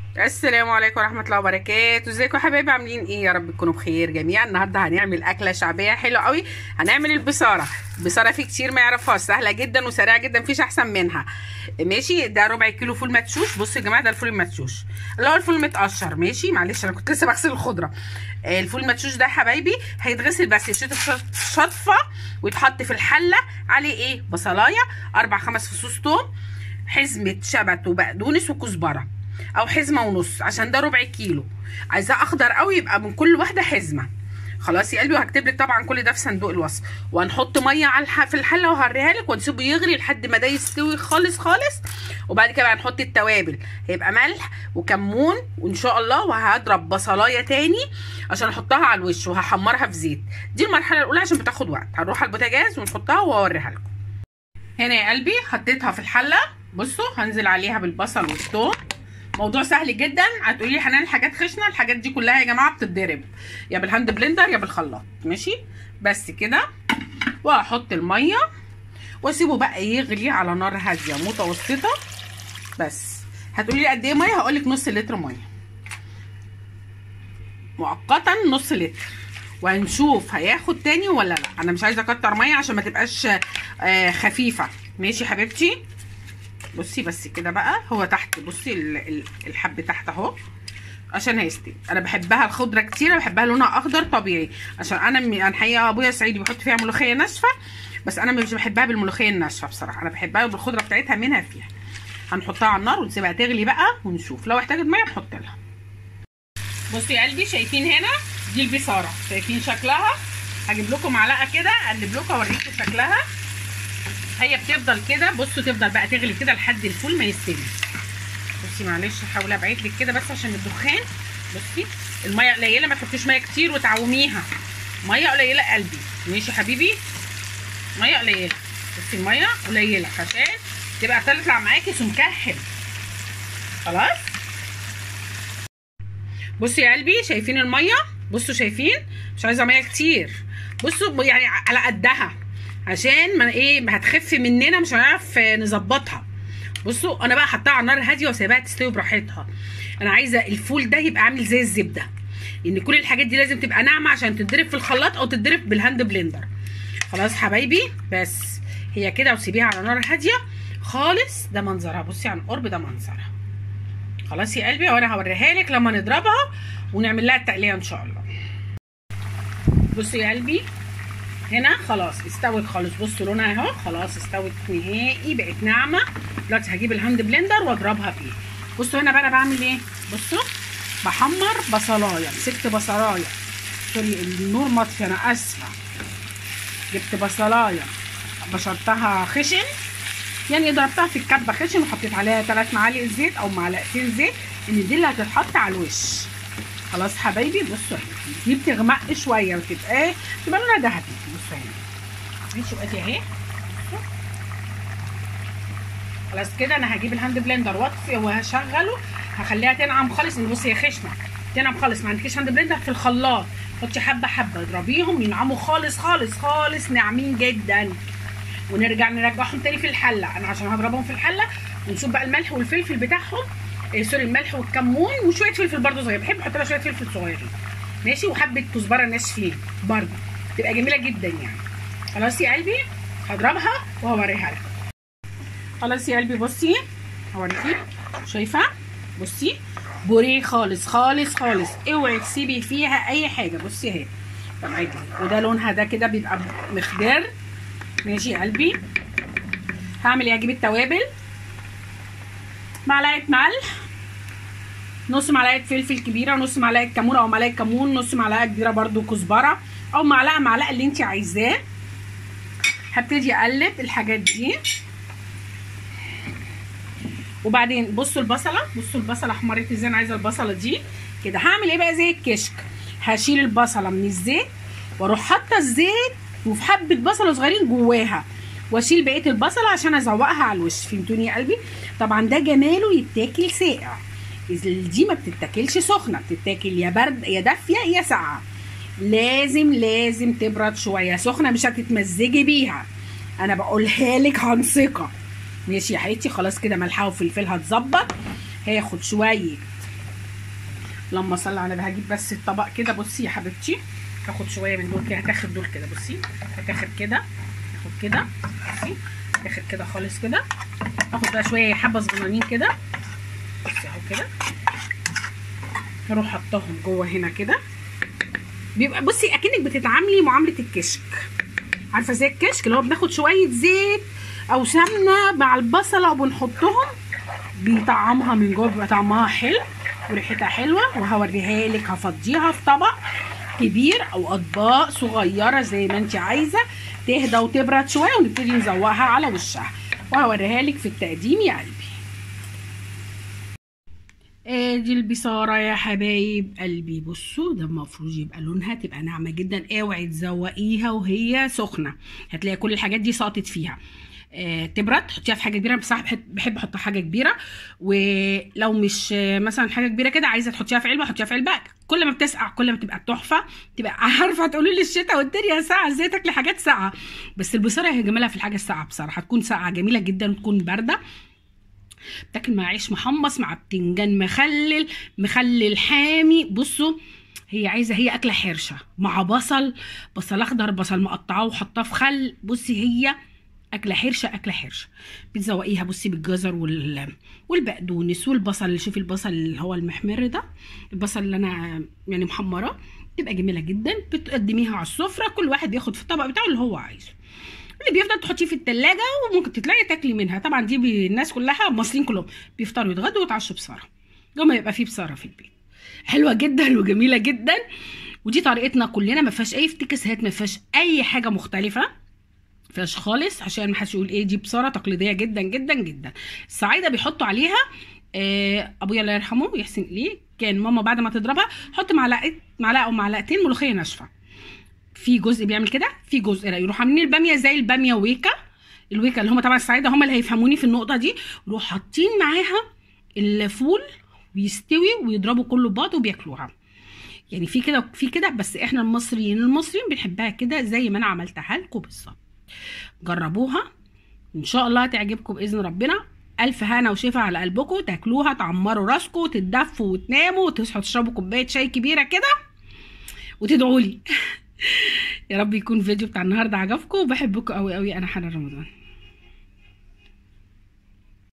السلام عليكم ورحمة الله وبركاته ازيكم يا حبايبي عاملين ايه يا رب تكونوا بخير جميعا النهارده هنعمل اكلة شعبية حلوة قوي هنعمل البصارة البصارة في كتير ما يعرفهاش سهلة جدا وسريعة جدا مفيش احسن منها ماشي ده ربع كيلو فول مدشوش بصوا يا جماعة ده الفول المدشوش اللي هو الفول متقشر ماشي معلش انا كنت لسه بغسل الخضرة آه، الفول المدشوش ده يا حبايبي هيتغسل بس يتشطف شط- شطفة ويتحط في الحلة عليه ايه بصلاية اربع خمس فصوص توم حزمة شبت وبقدونس وكزبرة او حزمه ونص عشان ده ربع كيلو عايزاه اخضر قوي يبقى من كل واحده حزمه خلاص يا قلبي وهكتب لك طبعا كل ده في صندوق الوصف وهنحط ميه على الح... في الحله وهوريها لك ونسيبه يغلي لحد ما ده يستوي خالص خالص وبعد كده بقى هنحط التوابل هيبقى ملح وكمون وان شاء الله وهضرب بصلايه تاني عشان احطها على الوش وهحمرها في زيت دي المرحله الاولى عشان بتاخد وقت هنروح على البوتاجاز ونحطها واوريها لكم هنا يا قلبي حطيتها في الحله بصوا هنزل عليها بالبصل والثوم موضوع سهل جدا هتقولي لي حنان الحاجات خشنه الحاجات دي كلها يا جماعه بتتضرب يا بالهاند بلندر يا بالخلاط ماشي بس كده وهحط الميه واسيبه بقى يغلي على نار هاديه متوسطه بس هتقولي لي قد ايه ميه هقول لك نص لتر ميه مؤقتا نص لتر وهنشوف هياخد تاني ولا لا انا مش عايزه اكتر ميه عشان ما تبقاش آه خفيفه ماشي حبيبتي بصي بس كده بقى هو تحت بصي ال- ال- الحب تحت اهو عشان هيستوي انا بحبها الخضره كتير بحبها لونها اخضر طبيعي عشان انا م- انا الحقيقه ابويا صعيدي بيحط فيها ملوخيه ناشفه بس انا مش بحبها بالملوخيه الناشفه بصراحه انا بحبها بالخضره بتاعتها منها فيها هنحطها على النار ونسيبها تغلي بقى ونشوف لو احتاجت ميه نحط لها بصوا يا قلبي شايفين هنا دي البصاره شايفين شكلها هجيب لكم معلقه كده اقلب لكم اوريكم شكلها هي بتفضل كده بصوا تفضل بقى تغلي كده لحد الفول ما يستوي بصي معلش هحاول ابعد لك كده بس عشان الدخان بصي الميه قليله ما تحطيش ميه كتير وتعوميها ميه قليله قلبي ماشي حبيبي ميه قليله بصي الميه قليله عشان تبقى تطلع معاكي سمكها حلو خلاص بصوا يا قلبي شايفين الميه بصوا شايفين مش عايزه ميه كتير بصوا يعني على قدها عشان ما ايه ما هتخف مننا مش هنعرف آه، نظبطها بصوا انا بقى حطاها على النار هاديه وسايباها تستوي براحتها انا عايزه الفول ده يبقى عامل زي الزبده ان كل الحاجات دي لازم تبقى ناعمه عشان تتضرب في الخلاط او تتضرب بالهاند بلندر خلاص حبايبي بس هي كده وسيبيها على نار هاديه خالص ده منظرها بصي عن قرب ده منظرها خلاص يا قلبي وانا هوريها لك لما نضربها ونعمل لها التقليه ان شاء الله بصوا يا قلبي هنا خلاص استوت خالص بصوا لونها اهو خلاص استوت نهائي بقت ناعمه دلوقتي هجيب الهاند بلندر واضربها فيه بصوا هنا بقى انا بعمل ايه بصوا بحمر بصلايه مسكت بصلايه سوري النور مطفي انا اسفه جبت بصلايه بشرتها خشن يعني ضربتها في الكبه خشن وحطيت عليها ثلاث معالق زيت او معلقتين زيت ان دي اللي هتتحط على الوش خلاص حبايبي بصوا هنا دي بتغمق شويه وتبقى ايه تبقى لونها ذهبي بصوا هنا ماشي بقى دي اهي خلاص كده انا هجيب الهاند بلندر واطفي وهشغله هخليها تنعم خالص ان بصي هي خشنه تنعم خالص ما عندكيش هاند بلندر في الخلاط حطي حبه حبه اضربيهم ينعموا خالص خالص خالص ناعمين جدا ونرجع نرجعهم تاني في الحله انا عشان هضربهم في الحله ونشوف بقى الملح والفلفل بتاعهم إيه سوري الملح والكمون وشويه فلفل برده صغير بحب احط لها شويه فلفل صغيرين ماشي وحبه كزبره ناشفين برده تبقى جميله جدا يعني خلاص يا قلبي هضربها وهوريها لك خلاص يا قلبي بصي هوريكي شايفه بصي بوريه خالص خالص خالص اوعي تسيبي فيها اي حاجه بصي اهي طب وده لونها ده كده بيبقى مخضر ماشي يا قلبي هعمل ايه هجيب التوابل معلقه ملح نص معلقه فلفل كبيره ونص معلقه كمون او معلقه كمون نص معلقه كبيره برده كزبره او معلقه معلقه اللي انت عايزاه هبتدي اقلب الحاجات دي وبعدين بصوا البصله بصوا البصله احمرت ازاي انا عايزه البصله دي كده هعمل ايه بقى زي الكشك هشيل البصله من الزيت واروح حاطه الزيت وفي حبه بصله صغيرين جواها واشيل بقيه البصله عشان ازوقها على الوش فهمتوني يا قلبي طبعا ده جماله يتاكل ساقع دي ما بتتاكلش سخنه بتتاكل يا برد يا دافيه يا ساقعه لازم لازم تبرد شويه سخنه مش هتتمزجي بيها انا بقولها لك عن ثقه ماشي يا حبيبتي خلاص كده ملحها وفلفلها اتظبط هاخد شويه لما صلي على النبي هجيب بس الطبق كده بصي يا حبيبتي هاخد شويه من دول كده هتاخد دول كده بصي هتاخد كده هاخد كده بصي هتاخد كده خالص كده هاخد بقى شويه حبه صغننين كده بصي اهو كده هروح حطاهم جوه هنا كده بيبقى بصي اكنك بتتعاملي معامله الكشك عارفه زي الكشك اللي هو بناخد شويه زيت او سمنه مع البصله وبنحطهم بيطعمها من جوه بيبقى طعمها حلو وريحتها حلوه وهوريها لك هفضيها في طبق كبير او اطباق صغيره زي ما انت عايزه تهدى وتبرد شويه ونبتدي نزوقها على وشها وهوريها لك في التقديم يا قلبي ادي البصاره يا حبايب قلبي بصوا ده المفروض يبقى لونها تبقى ناعمه جدا اوعي تزوقيها وهي سخنه هتلاقي كل الحاجات دي ساقطت فيها آه، تبرد تحطيها في حاجه كبيره بصراحه بحب بحب احطها حاجه كبيره ولو مش آه، مثلا حاجه كبيره كده عايزه تحطيها في علبه حطيها في علبه كل ما بتسقع كل ما تبقى تحفه تبقى عارفه تقولي لي الشتاء والدنيا ساقعه ازاي تاكلي حاجات ساقعه بس البصاره هي جمالها في الحاجه الساقعه بصراحه تكون ساقعه جميله جدا وتكون بارده بتاكل مع عيش محمص مع بتنجان مخلل مخلل حامي بصوا هي عايزه هي اكله حرشه مع بصل بصل اخضر بصل مقطعاه وحطاه في خل بصي هي اكله حرشه اكله حرشه بتزوقيها بصي بالجزر وال... والبقدونس والبصل شوفي البصل اللي هو المحمر ده البصل اللي انا يعني محمراه تبقى جميله جدا بتقدميها على السفره كل واحد ياخد في الطبق بتاعه اللي هو عايزه اللي بيفضل تحطيه في التلاجة وممكن تطلعي تاكلي منها طبعا دي بي- الناس كلها المصريين كلهم بيفطروا يتغدوا ويتعشوا بصاره لما يبقى فيه بصاره في البيت حلوه جدا وجميله جدا ودي طريقتنا كلنا ما فيهاش اي افتكاسات ما فيهاش اي حاجه مختلفه ما فيهاش خالص عشان ما حدش يقول ايه دي بصاره تقليديه جدا جدا جدا الصعايده بيحطوا عليها آه ابويا الله يرحمه يحسن اليه كان ماما بعد ما تضربها حط معلقه معلقه او معلقتين ملوخيه ناشفه في جزء بيعمل كده في جزء لا يروح عاملين الباميه زي الباميه ويكا الويكا اللي هم طبعا الصعايده هم اللي هيفهموني في النقطه دي يروحوا حاطين معاها الفول ويستوي ويضربوا كله ببعض وبياكلوها يعني في كده في كده بس احنا المصريين المصريين بنحبها كده زي ما انا عملتها لكم بالظبط جربوها ان شاء الله تعجبكم باذن ربنا الف هنا وشفا على قلبكم تاكلوها تعمروا راسكم تتدفوا وتناموا وتصحوا تشربوا كوبايه شاي كبيره كده وتدعوا لي يا رب يكون الفيديو بتاع النهارده عجبكم وبحبكم قوي قوي انا حنان رمضان